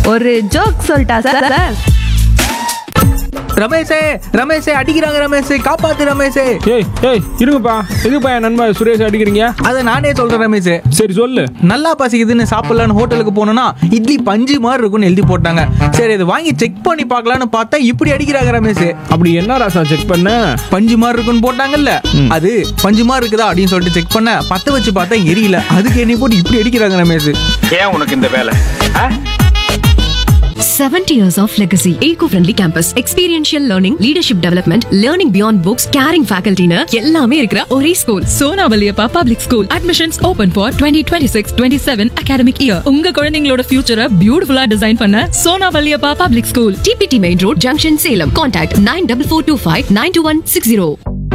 ஒரு ஜோக் சொல்லிட்டா sir sir ரமேஷே ரமேஷே அடிக்கிறாங்க ரமேஷே காப்பாத்து ரமேஷே ஏய் ஏய் இருங்கப்பா எதுக்குப்பா என் நண்பா சுரேஷ் அடிக்கிறீங்க அதை நானே சொல்றேன் ரமேஷ் சரி சொல்லு நல்லா பசிக்குதுன்னு சாப்பிடலான்னு ஹோட்டலுக்கு போனோம்னா இட்லி பஞ்சு மாதிரி இருக்கும்னு எழுதி போட்டாங்க சரி இது வாங்கி செக் பண்ணி பார்க்கலான்னு பார்த்தா இப்படி அடிக்கிறாங்க ரமேஷ் அப்படி என்ன ராசா செக் பண்ண பஞ்சு மாதிரி இருக்குன்னு போட்டாங்கல்ல அது பஞ்சு மாதிரி இருக்குதா அப்படின்னு சொல்லிட்டு செக் பண்ண பத்த வச்சு பார்த்தா எரியல அதுக்கு என்னை போட்டு இப்படி அடிக்கிறாங்க ரமேஷ் ஏன் உனக்கு இந்த வேலை ஆ? 70 years of legacy. Eco-friendly campus. Experiential learning, leadership development, learning beyond books, caring faculty னு எல்லாமே இருக்கிற ஒரே school Sona Valliappa public school admissions open for twenty twenty six twenty seven academic year உங்க குழந்தைங்களோட ஃபியூச்சரை பியூட்டிஃபுல்லா டிசைன் பண்ண Sona Valliappa public school DBT main road junction Salem contact nine double four two five nine two one six zero